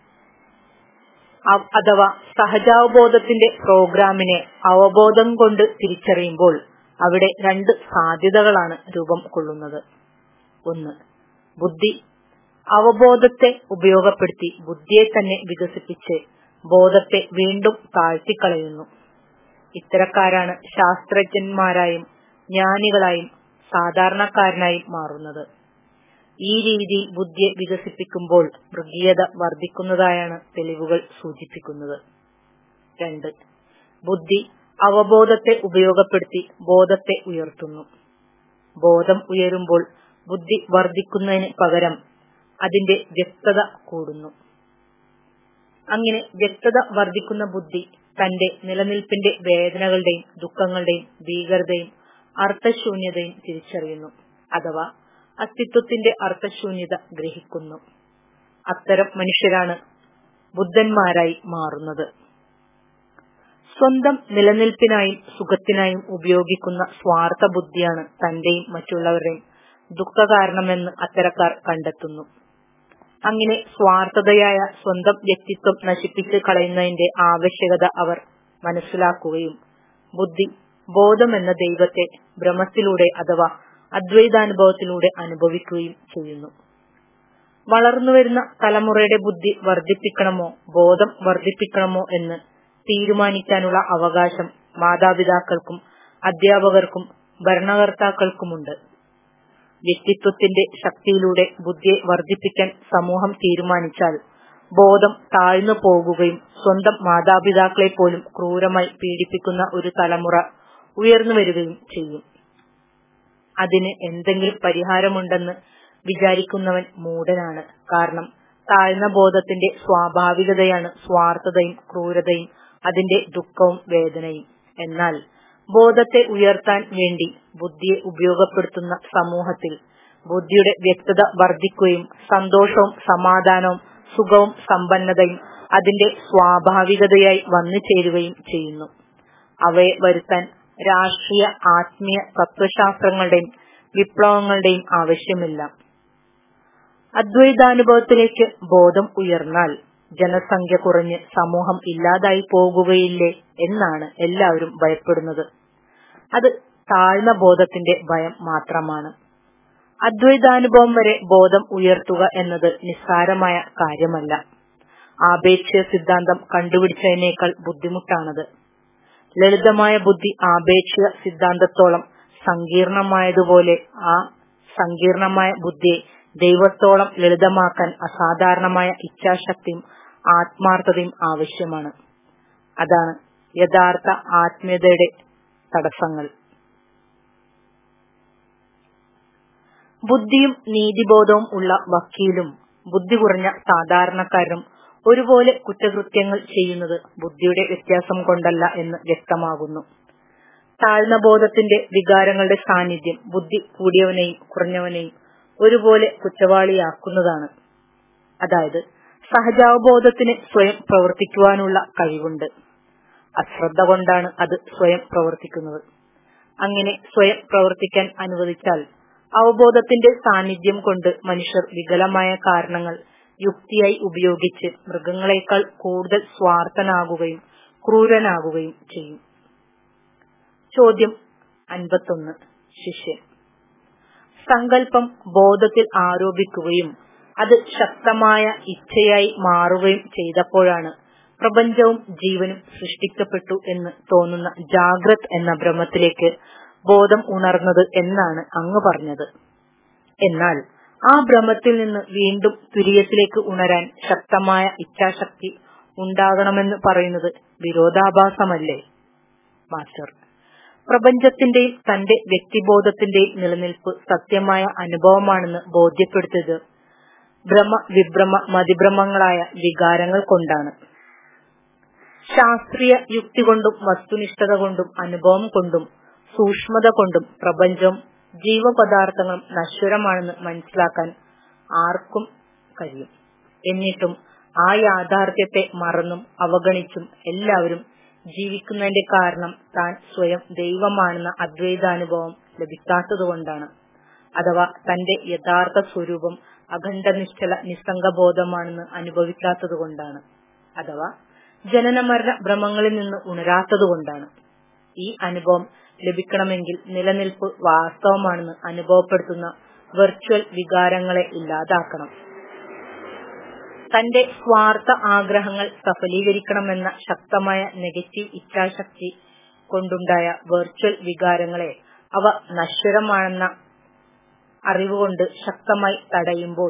അഥവാ സഹജാവബോധത്തിന്റെ പ്രോഗ്രാമിനെ അവബോധം കൊണ്ട് തിരിച്ചറിയുമ്പോൾ അവിടെ രണ്ട് സാധ്യതകളാണ് രൂപം കൊള്ളുന്നത് ഒന്ന് ബുദ്ധി അവബോധത്തെ ഉപയോഗപ്പെടുത്തി ബുദ്ധിയെ തന്നെ വികസിപ്പിച്ച് ബോധത്തെ വീണ്ടും താഴ്ത്തിക്കളയുന്നു ഇത്തരക്കാരാണ് ശാസ്ത്രജ്ഞന്മാരായും ജ്ഞാനികളായും സാധാരണക്കാരനായും മാറുന്നത് ഈ രീതിയിൽ ബുദ്ധിയെ വികസിപ്പിക്കുമ്പോൾ മൃഗീയത വർദ്ധിക്കുന്നതായാണ് തെളിവുകൾ സൂചിപ്പിക്കുന്നത് രണ്ട് ബുദ്ധി അവബോധത്തെ ഉപയോഗപ്പെടുത്തി ബോധത്തെ ഉയർത്തുന്നു ബോധം ഉയരുമ്പോൾ ബുദ്ധി വർദ്ധിക്കുന്നതിന് പകരം അതിന്റെ വ്യക്തത കൂടുന്നു അങ്ങനെ വ്യക്തത വർദ്ധിക്കുന്ന ബുദ്ധി തന്റെ നിലനിൽപ്പിന്റെ വേദനകളുടെയും ദുഃഖങ്ങളുടെയും ഭീകരതയും അർത്ഥശൂന്യതയും തിരിച്ചറിയുന്നു അഥവാ അസ്തിത്വത്തിന്റെ അർത്ഥശൂന്യത ഗ്രഹിക്കുന്നു അത്തരം മനുഷ്യരാണ് ബുദ്ധന്മാരായി മാറുന്നത് സ്വന്തം നിലനിൽപ്പിനായും സുഖത്തിനായും ഉപയോഗിക്കുന്ന സ്വാർത്ഥ ബുദ്ധിയാണ് തന്റെയും മറ്റുള്ളവരുടെയും ദുഃഖകാരണമെന്ന് അത്തരക്കാർ കണ്ടെത്തുന്നു അങ്ങനെ സ്വാർത്ഥതയായ സ്വന്തം വ്യക്തിത്വം നശിപ്പിച്ച് കളയുന്നതിന്റെ ആവശ്യകത അവർ മനസ്സിലാക്കുകയും ബുദ്ധി ബോധമെന്ന ദൈവത്തെ ഭ്രമത്തിലൂടെ അഥവാ അദ്വൈതാനുഭവത്തിലൂടെ അനുഭവിക്കുകയും ചെയ്യുന്നു വളർന്നുവരുന്ന തലമുറയുടെ ബുദ്ധി വർദ്ധിപ്പിക്കണമോ ബോധം വർദ്ധിപ്പിക്കണമോ എന്ന് തീരുമാനിക്കാനുള്ള അവകാശം മാതാപിതാക്കൾക്കും അധ്യാപകർക്കും ഭരണകർത്താക്കൾക്കുമുണ്ട് വ്യക്തിത്വത്തിന്റെ ശക്തിയിലൂടെ ബുദ്ധിയെ വർദ്ധിപ്പിക്കാൻ സമൂഹം തീരുമാനിച്ചാൽ ബോധം താഴ്ന്നു പോകുകയും സ്വന്തം മാതാപിതാക്കളെ പോലും ക്രൂരമായി പീഡിപ്പിക്കുന്ന ഒരു തലമുറ ഉയർന്നു വരികയും ചെയ്യും അതിന് എന്തെങ്കിലും പരിഹാരമുണ്ടെന്ന് വിചാരിക്കുന്നവൻ മൂഢനാണ് കാരണം താഴ്ന്ന ബോധത്തിന്റെ സ്വാഭാവികതയാണ് സ്വാർത്ഥതയും ക്രൂരതയും അതിന്റെ ദുഃഖവും വേദനയും എന്നാൽ ബോധത്തെ ഉയർത്താൻ വേണ്ടി ബുദ്ധിയെ ഉപയോഗപ്പെടുത്തുന്ന സമൂഹത്തിൽ ബുദ്ധിയുടെ വ്യക്തത വർദ്ധിക്കുകയും സന്തോഷവും സമാധാനവും സുഖവും സമ്പന്നതയും അതിന്റെ സ്വാഭാവികതയായി വന്നു ചേരുകയും ചെയ്യുന്നു അവയെ വരുത്താൻ രാഷ്ട്രീയ ആത്മീയ തത്വശാസ്ത്രങ്ങളുടെയും വിപ്ലവങ്ങളുടെയും ആവശ്യമില്ല അദ്വൈതാനുഭവത്തിലേക്ക് ബോധം ഉയർന്നാൽ ജനസംഖ്യ കുറഞ്ഞ് സമൂഹം ഇല്ലാതായി പോകുകയില്ലേ എന്നാണ് എല്ലാവരും ഭയപ്പെടുന്നത് അത് താഴ്ന്ന ബോധത്തിന്റെ ഭയം മാത്രമാണ് അദ്വൈതാനുഭവം വരെ ബോധം ഉയർത്തുക എന്നത് നിസ്സാരമായ കാര്യമല്ല ആപേക്ഷിക സിദ്ധാന്തം കണ്ടുപിടിച്ചതിനേക്കാൾ ബുദ്ധിമുട്ടാണത് ലളിതമായ ബുദ്ധി ആപേക്ഷിക സിദ്ധാന്തത്തോളം സങ്കീർണമായതുപോലെ ആ സങ്കീർണമായ ബുദ്ധിയെ ദൈവത്തോളം ലളിതമാക്കാൻ അസാധാരണമായ ഇച്ഛാശക്തിയും ആത്മാർത്ഥതയും ആവശ്യമാണ് അതാണ് യഥാർത്ഥ ആത്മീയതയുടെ തടസ്സങ്ങൾ ബുദ്ധിയും നീതിബോധവും ഉള്ള വക്കീലും ബുദ്ധി കുറഞ്ഞ സാധാരണക്കാരനും ഒരുപോലെ കുറ്റകൃത്യങ്ങൾ ചെയ്യുന്നത് ബുദ്ധിയുടെ വ്യത്യാസം കൊണ്ടല്ല എന്ന് വ്യക്തമാകുന്നു താഴ്ന്ന ബോധത്തിന്റെ വികാരങ്ങളുടെ സാന്നിധ്യം ബുദ്ധി കൂടിയവനെയും കുറഞ്ഞവനെയും ഒരുപോലെ കുറ്റവാളിയാക്കുന്നതാണ് അതായത് സഹജാവബോധത്തിന് സ്വയം പ്രവർത്തിക്കുവാനുള്ള കഴിവുണ്ട് അശ്രദ്ധ കൊണ്ടാണ് അത് സ്വയം പ്രവർത്തിക്കുന്നത് അങ്ങനെ സ്വയം പ്രവർത്തിക്കാൻ അനുവദിച്ചാൽ അവബോധത്തിന്റെ സാന്നിധ്യം കൊണ്ട് മനുഷ്യർ വികലമായ കാരണങ്ങൾ യുക്തിയായി ഉപയോഗിച്ച് മൃഗങ്ങളെക്കാൾ കൂടുതൽ സ്വാർത്ഥനാകുകയും ക്രൂരനാകുകയും ചെയ്യും ചോദ്യം അൻപത്തൊന്ന് ശിഷ്യൻ സങ്കല്പം ബോധത്തിൽ ആരോപിക്കുകയും അത് ശക്തമായ ഇച്ഛയായി മാറുകയും ചെയ്തപ്പോഴാണ് പ്രപഞ്ചവും ജീവനും സൃഷ്ടിക്കപ്പെട്ടു എന്ന് തോന്നുന്ന ജാഗ്രത് എന്ന ഭ്രമത്തിലേക്ക് ബോധം ഉണർന്നത് എന്നാണ് അങ്ങ് പറഞ്ഞത് എന്നാൽ ആ ഭ്രമത്തിൽ നിന്ന് വീണ്ടും തുര്യത്തിലേക്ക് ഉണരാൻ ശക്തമായ ഇച്ഛാശക്തി ഉണ്ടാകണമെന്ന് പറയുന്നത് വിരോധാഭാസമല്ലേ മാസ്റ്റർ പ്രപഞ്ചത്തിന്റെയും തന്റെ വ്യക്തിബോധത്തിന്റെയും നിലനിൽപ്പ് സത്യമായ അനുഭവമാണെന്ന് ബോധ്യപ്പെടുത്തിയത് ഭ്രമ വിഭ്രമ മതിഭ്രമങ്ങളായ വികാരങ്ങൾ കൊണ്ടാണ് ശാസ്ത്രീയ യുക്തി കൊണ്ടും വസ്തുനിഷ്ഠത കൊണ്ടും അനുഭവം കൊണ്ടും സൂക്ഷ്മത കൊണ്ടും പ്രപഞ്ചം ജീവപദാർത്ഥങ്ങളും നശ്വരമാണെന്ന് മനസ്സിലാക്കാൻ ആർക്കും കഴിയും എന്നിട്ടും ആ യാഥാർത്ഥ്യത്തെ മറന്നും അവഗണിച്ചും എല്ലാവരും ജീവിക്കുന്നതിന്റെ കാരണം താൻ സ്വയം ദൈവമാണെന്ന അദ്വൈതാനുഭവം ലഭിക്കാത്തതുകൊണ്ടാണ് അഥവാ തന്റെ യഥാർത്ഥ സ്വരൂപം അഖണ്ഡനിശ്ചല നിസ്സംഗബോധമാണെന്ന് അനുഭവിക്കാത്തതുകൊണ്ടാണ് അഥവാ ജനനമരണ ഭ്രമങ്ങളിൽ നിന്ന് ഉണരാത്തതുകൊണ്ടാണ് ഈ അനുഭവം ലഭിക്കണമെങ്കിൽ നിലനിൽപ്പ് വാസ്തവമാണെന്ന് അനുഭവപ്പെടുത്തുന്ന വെർച്വൽ വികാരങ്ങളെ ഇല്ലാതാക്കണം തന്റെ സ്വാർത്ഥ ആഗ്രഹങ്ങൾ സഫലീകരിക്കണമെന്ന ശക്തമായ നെഗറ്റീവ് ഇച്ഛാശക്തി കൊണ്ടുണ്ടായ വെർച്വൽ വികാരങ്ങളെ അവ നശ്വരമാണെന്ന അറിവുകൊണ്ട് ശക്തമായി തടയുമ്പോൾ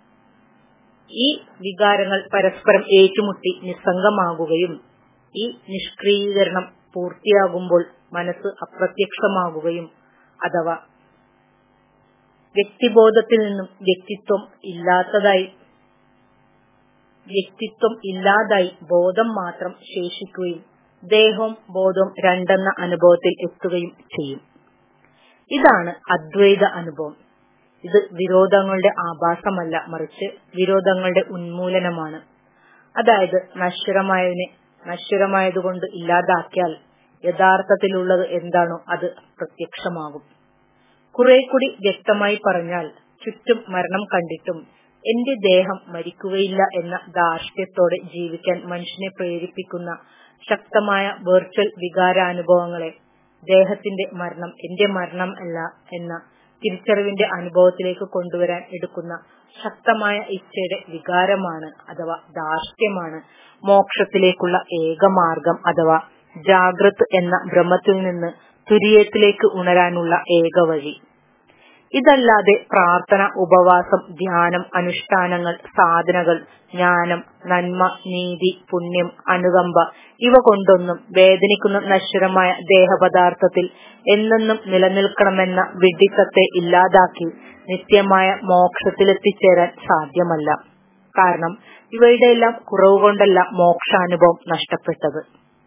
ഈ വികാരങ്ങൾ പരസ്പരം ഏറ്റുമുട്ടി നിസ്സംഗമാകുകയും ഈ നിഷ്ക്രിയീകരണം പൂർത്തിയാകുമ്പോൾ മനസ്സ് അപ്രത്യക്ഷമാകുകയും അഥവാ വ്യക്തിബോധത്തിൽ നിന്നും വ്യക്തിത്വം ഇല്ലാത്തതായി വ്യക്തിത്വം ഇല്ലാതായി ബോധം മാത്രം ശേഷിക്കുകയും ദേഹവും ബോധവും രണ്ടെന്ന അനുഭവത്തിൽ എത്തുകയും ചെയ്യും ഇതാണ് അദ്വൈത അനുഭവം ഇത് വിരോധങ്ങളുടെ ആഭാസമല്ല മറിച്ച് വിരോധങ്ങളുടെ ഉന്മൂലനമാണ് അതായത് നശ്വരമായതിനെ നശ്വരമായതുകൊണ്ട് ഇല്ലാതാക്കിയാൽ യഥാർത്ഥത്തിലുള്ളത് എന്താണോ അത് പ്രത്യക്ഷമാകും കുറെ കൂടി വ്യക്തമായി പറഞ്ഞാൽ ചുറ്റും മരണം കണ്ടിട്ടും എന്റെ ദേഹം മരിക്കുകയില്ല എന്ന ധാർഷ്ട്യത്തോടെ ജീവിക്കാൻ മനുഷ്യനെ പ്രേരിപ്പിക്കുന്ന ശക്തമായ വെർച്വൽ വികാരാനുഭവങ്ങളെ ദേഹത്തിന്റെ മരണം എന്റെ മരണം അല്ല എന്ന തിരിച്ചറിവിന്റെ അനുഭവത്തിലേക്ക് കൊണ്ടുവരാൻ എടുക്കുന്ന ശക്തമായ ഇച്ഛയുടെ വികാരമാണ് അഥവാ ധാർഷ്ട്യമാണ് മോക്ഷത്തിലേക്കുള്ള ഏകമാർഗം അഥവാ ജാഗ്രത് എന്ന ബ്രഹ്മത്തിൽ നിന്ന് തുര്യത്തിലേക്ക് ഉണരാനുള്ള ഏക വഴി ഇതല്ലാതെ പ്രാർത്ഥന ഉപവാസം ധ്യാനം അനുഷ്ഠാനങ്ങൾ സാധനകൾ ജ്ഞാനം നന്മ നീതി പുണ്യം അനുകമ്പ ഇവ കൊണ്ടൊന്നും വേദനിക്കുന്ന നശ്വരമായ ദേഹപദാർത്ഥത്തിൽ എന്നെന്നും നിലനിൽക്കണമെന്ന വിഡിത്തത്തെ ഇല്ലാതാക്കി നിത്യമായ മോക്ഷത്തിലെത്തിച്ചേരാൻ സാധ്യമല്ല കാരണം ഇവയുടെ എല്ലാം കുറവ് കൊണ്ടല്ല മോക്ഷാനുഭവം നഷ്ടപ്പെട്ടത്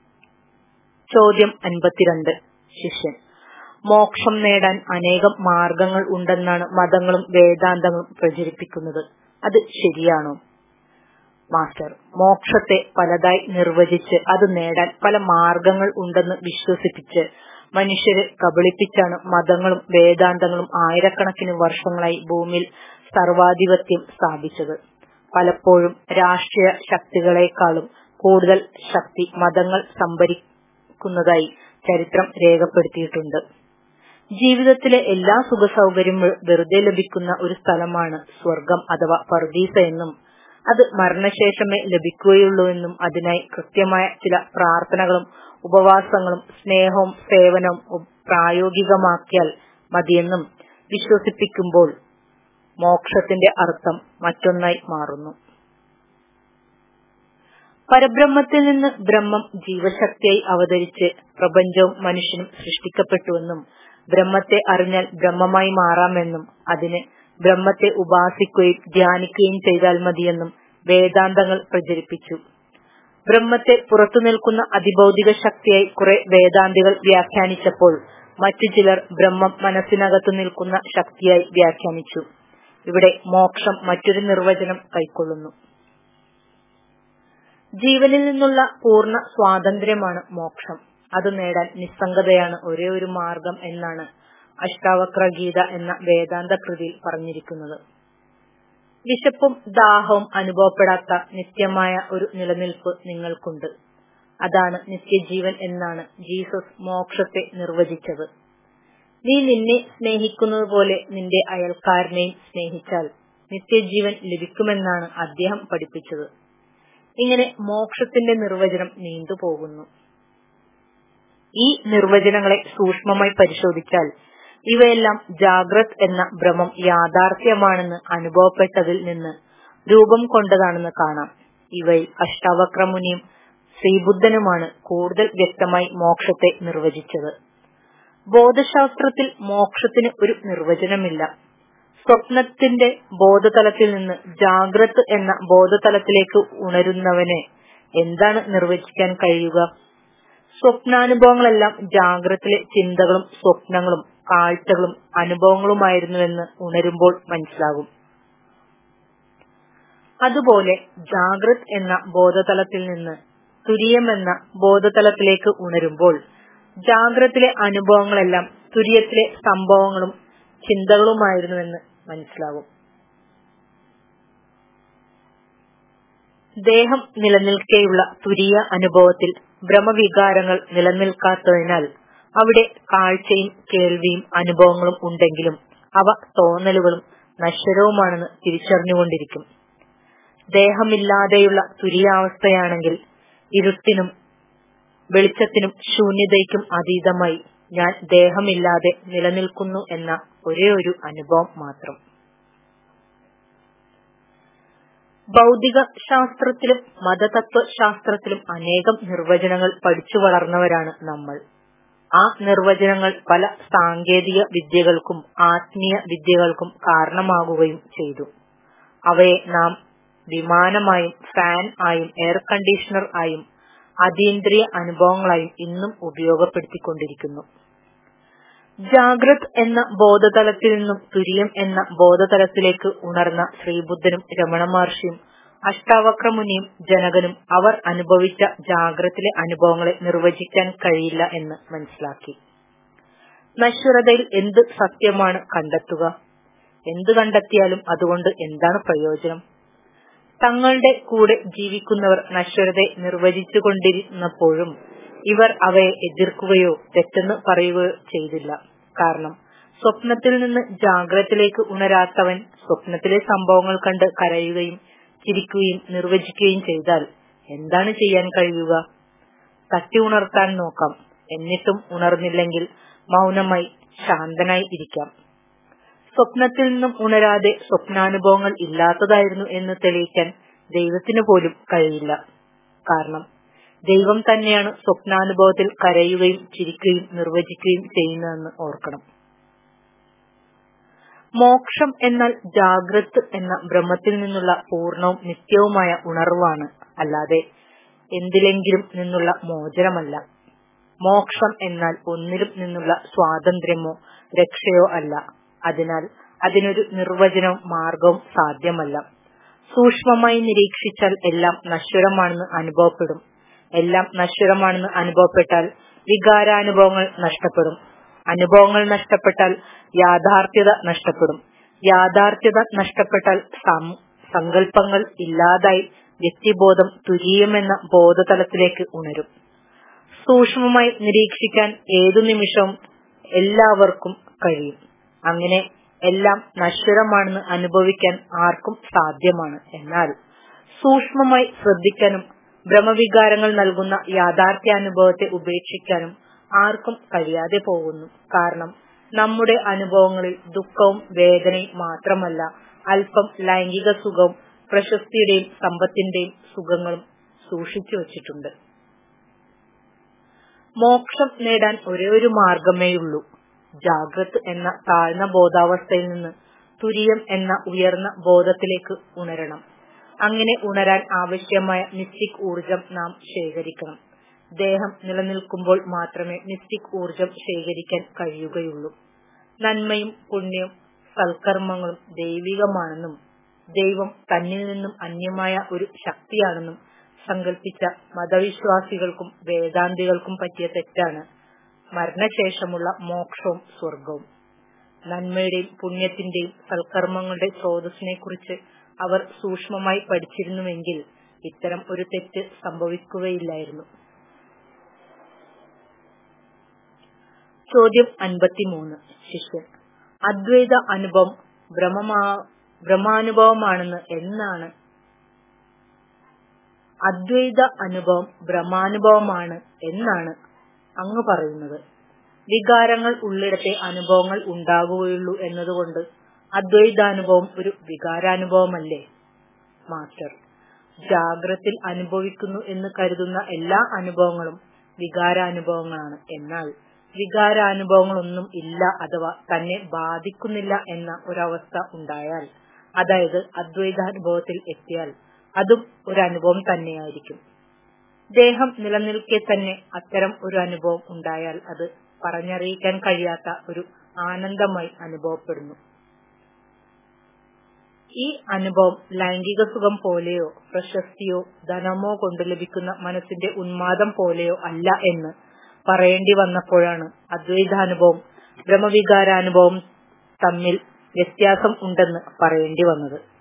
ചോദ്യം അൻപത്തിരണ്ട് ശിഷ്യൻ മോക്ഷം നേടാൻ അനേകം മാർഗങ്ങൾ ഉണ്ടെന്നാണ് മതങ്ങളും വേദാന്തങ്ങളും പ്രചരിപ്പിക്കുന്നത് അത് ശരിയാണോ മാസ്റ്റർ മോക്ഷത്തെ പലതായി നിർവചിച്ച് അത് നേടാൻ പല മാർഗങ്ങൾ ഉണ്ടെന്ന് വിശ്വസിപ്പിച്ച് മനുഷ്യരെ കബളിപ്പിച്ചാണ് മതങ്ങളും വേദാന്തങ്ങളും ആയിരക്കണക്കിന് വർഷങ്ങളായി ഭൂമിയിൽ സർവാധിപത്യം സ്ഥാപിച്ചത് പലപ്പോഴും രാഷ്ട്രീയ ശക്തികളെക്കാളും കൂടുതൽ ശക്തി മതങ്ങൾ സംഭരിക്കുന്നതായി ചരിത്രം രേഖപ്പെടുത്തിയിട്ടുണ്ട് ജീവിതത്തിലെ എല്ലാ സുഖ സൗകര്യം വെറുതെ ലഭിക്കുന്ന ഒരു സ്ഥലമാണ് സ്വർഗം അഥവാ പർദീസ എന്നും അത് മരണശേഷമേ ലഭിക്കുകയുള്ളൂ എന്നും അതിനായി കൃത്യമായ ചില പ്രാർത്ഥനകളും ഉപവാസങ്ങളും സ്നേഹവും സേവനവും പ്രായോഗികമാക്കിയാൽ മതിയെന്നും വിശ്വസിപ്പിക്കുമ്പോൾ മോക്ഷത്തിന്റെ അർത്ഥം മറ്റൊന്നായി മാറുന്നു പരബ്രഹ്മത്തിൽ നിന്ന് ബ്രഹ്മം ജീവശക്തിയായി അവതരിച്ച് പ്രപഞ്ചവും മനുഷ്യനും സൃഷ്ടിക്കപ്പെട്ടുവെന്നും ബ്രഹ്മത്തെ അറിഞ്ഞാൽ ബ്രഹ്മമായി മാറാമെന്നും അതിന് ബ്രഹ്മത്തെ ഉപാസിക്കുകയും ധ്യാനിക്കുകയും ചെയ്താൽ മതിയെന്നും വേദാന്തങ്ങൾ പ്രചരിപ്പിച്ചു ബ്രഹ്മത്തെ പുറത്തു നിൽക്കുന്ന അതിഭൗതിക ശക്തിയായി കുറെ വേദാന്തികൾ വ്യാഖ്യാനിച്ചപ്പോൾ മറ്റു ചിലർ ബ്രഹ്മം മനസ്സിനകത്തു നിൽക്കുന്ന ശക്തിയായി വ്യാഖ്യാനിച്ചു ഇവിടെ മോക്ഷം മറ്റൊരു നിർവചനം കൈക്കൊള്ളുന്നു ജീവനിൽ നിന്നുള്ള പൂർണ്ണ സ്വാതന്ത്ര്യമാണ് മോക്ഷം അത് നേടാൻ നിസ്സംഗതയാണ് ഒരേ ഒരു മാർഗം എന്നാണ് അഷ്ടാവക്ര ഗീത എന്ന വേദാന്ത കൃതിയിൽ പറഞ്ഞിരിക്കുന്നത് വിശപ്പും ദാഹവും അനുഭവപ്പെടാത്ത നിത്യമായ ഒരു നിലനിൽപ്പ് നിങ്ങൾക്കുണ്ട് അതാണ് നിത്യജീവൻ എന്നാണ് ജീസസ് മോക്ഷത്തെ നിർവചിച്ചത് നീ നിന്നെ സ്നേഹിക്കുന്നത് പോലെ നിന്റെ അയൽക്കാരനെയും സ്നേഹിച്ചാൽ നിത്യജീവൻ ലഭിക്കുമെന്നാണ് അദ്ദേഹം പഠിപ്പിച്ചത് ഇങ്ങനെ മോക്ഷത്തിന്റെ നിർവചനം നീണ്ടുപോകുന്നു ഈ നിർവചനങ്ങളെ സൂക്ഷ്മമായി പരിശോധിച്ചാൽ ഇവയെല്ലാം ജാഗ്രത് എന്ന ഭ്രമം യാഥാർത്ഥ്യമാണെന്ന് അനുഭവപ്പെട്ടതിൽ നിന്ന് രൂപം കൊണ്ടതാണെന്ന് കാണാം ഇവയിൽ അഷ്ടാവക്രമുനിയും ശ്രീബുദ്ധനുമാണ് കൂടുതൽ വ്യക്തമായി മോക്ഷത്തെ നിർവചിച്ചത് ബോധശാസ്ത്രത്തിൽ മോക്ഷത്തിന് ഒരു നിർവചനമില്ല സ്വപ്നത്തിന്റെ ബോധതലത്തിൽ നിന്ന് ജാഗ്രത് എന്ന ബോധതലത്തിലേക്ക് ഉണരുന്നവനെ എന്താണ് നിർവചിക്കാൻ കഴിയുക സ്വപ്നാനുഭവങ്ങളെല്ലാം ജാഗ്രത്തിലെ ചിന്തകളും സ്വപ്നങ്ങളും കാഴ്ചകളും അനുഭവങ്ങളുമായിരുന്നുവെന്ന് ഉണരുമ്പോൾ മനസ്സിലാകും അതുപോലെ ജാഗ്രത് എന്ന ബോധതലത്തിൽ നിന്ന് തുര്യമെന്ന ബോധതലത്തിലേക്ക് ഉണരുമ്പോൾ ജാഗ്രത്തിലെ അനുഭവങ്ങളെല്ലാം തുര്യത്തിലെ സംഭവങ്ങളും ചിന്തകളുമായിരുന്നുവെന്ന് മനസ്സിലാകും ദേഹം നിലനിൽക്കെയുള്ള തുരിയ അനുഭവത്തിൽ ഭ്രമവികാരങ്ങൾ നിലനിൽക്കാത്തതിനാൽ അവിടെ കാഴ്ചയും കേൾവിയും അനുഭവങ്ങളും ഉണ്ടെങ്കിലും അവ തോന്നലുകളും നശ്വരവുമാണെന്ന് തിരിച്ചറിഞ്ഞുകൊണ്ടിരിക്കും ദേഹമില്ലാതെയുള്ള തുരിയാവസ്ഥയാണെങ്കിൽ ഇരുട്ടിനും വെളിച്ചത്തിനും ശൂന്യതയ്ക്കും അതീതമായി ഞാൻ ദേഹമില്ലാതെ നിലനിൽക്കുന്നു എന്ന ഒരേ ഒരു അനുഭവം മാത്രം ഭൗതിക ശാസ്ത്രത്തിലും മതതത്വ ശാസ്ത്രത്തിലും അനേകം നിർവചനങ്ങൾ പഠിച്ചു വളർന്നവരാണ് നമ്മൾ ആ നിർവചനങ്ങൾ പല സാങ്കേതിക വിദ്യകൾക്കും ആത്മീയ വിദ്യകൾക്കും കാരണമാകുകയും ചെയ്തു അവയെ നാം വിമാനമായും ഫാൻ ആയും എയർ കണ്ടീഷണർ ആയും അതീന്ദ്രിയ അനുഭവങ്ങളായും ഇന്നും ഉപയോഗപ്പെടുത്തിക്കൊണ്ടിരിക്കുന്നു ജാഗ്രത് എന്ന ബോധതലത്തിൽ നിന്നും തുര്യം എന്ന ബോധതലത്തിലേക്ക് ഉണർന്ന ശ്രീബുദ്ധനും രമണ മഹർഷിയും അഷ്ടാവക്രമുനിയും ജനകനും അവർ അനുഭവിച്ച ജാഗ്രത്തിലെ അനുഭവങ്ങളെ നിർവചിക്കാൻ കഴിയില്ല എന്ന് മനസ്സിലാക്കി നശ്വരതയിൽ എന്ത് സത്യമാണ് കണ്ടെത്തുക എന്ത് കണ്ടെത്തിയാലും അതുകൊണ്ട് എന്താണ് പ്രയോജനം തങ്ങളുടെ കൂടെ ജീവിക്കുന്നവർ നശ്വരതയെ നിർവചിച്ചുകൊണ്ടിരുന്നപ്പോഴും ഇവർ അവയെ എതിർക്കുകയോ തെറ്റെന്ന് പറയുകയോ ചെയ്തില്ല കാരണം സ്വപ്നത്തിൽ നിന്ന് ജാഗ്രതത്തിലേക്ക് ഉണരാത്തവൻ സ്വപ്നത്തിലെ സംഭവങ്ങൾ കണ്ട് കരയുകയും ചിരിക്കുകയും നിർവചിക്കുകയും ചെയ്താൽ എന്താണ് ചെയ്യാൻ കഴിയുക തട്ടി ഉണർത്താൻ നോക്കാം എന്നിട്ടും ഉണർന്നില്ലെങ്കിൽ മൗനമായി ശാന്തനായി ഇരിക്കാം സ്വപ്നത്തിൽ നിന്നും ഉണരാതെ സ്വപ്നാനുഭവങ്ങൾ ഇല്ലാത്തതായിരുന്നു എന്ന് തെളിയിക്കാൻ ദൈവത്തിന് പോലും കഴിയില്ല കാരണം ദൈവം തന്നെയാണ് സ്വപ്നാനുഭവത്തിൽ കരയുകയും ചിരിക്കുകയും നിർവചിക്കുകയും ചെയ്യുന്നതെന്ന് ഓർക്കണം മോക്ഷം എന്നാൽ ജാഗ്രത് എന്ന ബ്രഹ്മത്തിൽ നിന്നുള്ള പൂർണവും നിത്യവുമായ ഉണർവാണ് അല്ലാതെ എന്തിലെങ്കിലും നിന്നുള്ള മോചനമല്ല മോക്ഷം എന്നാൽ ഒന്നിലും നിന്നുള്ള സ്വാതന്ത്ര്യമോ രക്ഷയോ അല്ല അതിനാൽ അതിനൊരു നിർവചനവും മാർഗവും സാധ്യമല്ല സൂക്ഷ്മമായി നിരീക്ഷിച്ചാൽ എല്ലാം നശ്വരമാണെന്ന് അനുഭവപ്പെടും എല്ലാം നശ്വരമാണെന്ന് അനുഭവപ്പെട്ടാൽ വികാരാനുഭവങ്ങൾ നഷ്ടപ്പെടും അനുഭവങ്ങൾ നഷ്ടപ്പെട്ടാൽ യാഥാർത്ഥ്യത നഷ്ടപ്പെടും യാഥാർത്ഥ്യത നഷ്ടപ്പെട്ടാൽ സങ്കല്പങ്ങൾ ഇല്ലാതായി വ്യക്തിബോധം തുരീയമെന്ന ബോധതലത്തിലേക്ക് ഉണരും സൂക്ഷ്മമായി നിരീക്ഷിക്കാൻ ഏതു നിമിഷവും എല്ലാവർക്കും കഴിയും അങ്ങനെ എല്ലാം നശ്വരമാണെന്ന് അനുഭവിക്കാൻ ആർക്കും സാധ്യമാണ് എന്നാൽ സൂക്ഷ്മമായി ശ്രദ്ധിക്കാനും ഭ്രമവികാരങ്ങൾ നൽകുന്ന യാഥാർത്ഥ്യാനുഭവത്തെ ഉപേക്ഷിക്കാനും ആർക്കും കഴിയാതെ പോകുന്നു കാരണം നമ്മുടെ അനുഭവങ്ങളിൽ ദുഃഖവും വേദനയും മാത്രമല്ല അല്പം ലൈംഗിക സുഖവും പ്രശസ്തിയുടെയും സമ്പത്തിന്റെയും സുഖങ്ങളും സൂക്ഷിച്ചു വച്ചിട്ടുണ്ട് മോക്ഷം നേടാൻ ഒരേ ഒരു മാർഗമേയുള്ളൂ ജാഗ്രത് എന്ന താഴ്ന്ന ബോധാവസ്ഥയിൽ നിന്ന് തുരിയം എന്ന ഉയർന്ന ബോധത്തിലേക്ക് ഉണരണം അങ്ങനെ ഉണരാൻ ആവശ്യമായ മിസ്റ്റിക് ഊർജം നാം ശേഖരിക്കണം ദേഹം നിലനിൽക്കുമ്പോൾ മാത്രമേ മിസ്റ്റിക് ഊർജം ശേഖരിക്കാൻ കഴിയുകയുള്ളൂ നന്മയും പുണ്യവും സൽക്കർമ്മങ്ങളും ദൈവികമാണെന്നും ദൈവം തന്നിൽ നിന്നും അന്യമായ ഒരു ശക്തിയാണെന്നും സങ്കല്പിച്ച മതവിശ്വാസികൾക്കും വേദാന്തികൾക്കും പറ്റിയ തെറ്റാണ് മരണശേഷമുള്ള മോക്ഷവും സ്വർഗവും നന്മയുടെയും പുണ്യത്തിന്റെയും സൽക്കർമ്മങ്ങളുടെ സ്രോതസ്സിനെ കുറിച്ച് അവർ സൂക്ഷ്മമായി പഠിച്ചിരുന്നുവെങ്കിൽ ഇത്തരം ഒരു തെറ്റ് സംഭവിക്കുകയില്ലായിരുന്നു ചോദ്യം അൻപത്തിമൂന്ന് ശിഷ്യൻ അദ്വൈത അനുഭവം ബ്രഹ്മമാ ബ്രഹ്മാനുഭവമാണെന്ന് എന്നാണ് അദ്വൈത അനുഭവം ബ്രഹ്മാനുഭവമാണ് എന്നാണ് അങ്ങ് പറയുന്നത് വികാരങ്ങൾ ഉള്ളിടത്തെ അനുഭവങ്ങൾ ഉണ്ടാകുകയുള്ളൂ എന്നതുകൊണ്ട് അദ്വൈതാനുഭവം ഒരു വികാരാനുഭവമല്ലേ മാസ്റ്റർ ജാഗ്രത്തിൽ അനുഭവിക്കുന്നു എന്ന് കരുതുന്ന എല്ലാ അനുഭവങ്ങളും വികാരാനുഭവങ്ങളാണ് എന്നാൽ വികാരാനുഭവങ്ങളൊന്നും ഇല്ല അഥവാ തന്നെ ബാധിക്കുന്നില്ല എന്ന ഒരവസ്ഥ ഉണ്ടായാൽ അതായത് അദ്വൈതാനുഭവത്തിൽ എത്തിയാൽ അതും ഒരു അനുഭവം തന്നെയായിരിക്കും ദേഹം നിലനിൽക്കെ തന്നെ അത്തരം ഒരു അനുഭവം ഉണ്ടായാൽ അത് പറഞ്ഞറിയിക്കാൻ കഴിയാത്ത ഒരു ആനന്ദമായി അനുഭവപ്പെടുന്നു ഈ അനുഭവം ലൈംഗിക സുഖം പോലെയോ പ്രശസ്തിയോ ധനമോ കൊണ്ട് ലഭിക്കുന്ന മനസ്സിന്റെ ഉന്മാദം പോലെയോ അല്ല എന്ന് പറയേണ്ടി വന്നപ്പോഴാണ് അദ്വൈതാനുഭവം ബ്രഹ്മവികാരാനുഭവം തമ്മിൽ വ്യത്യാസം ഉണ്ടെന്ന് പറയേണ്ടി വന്നത്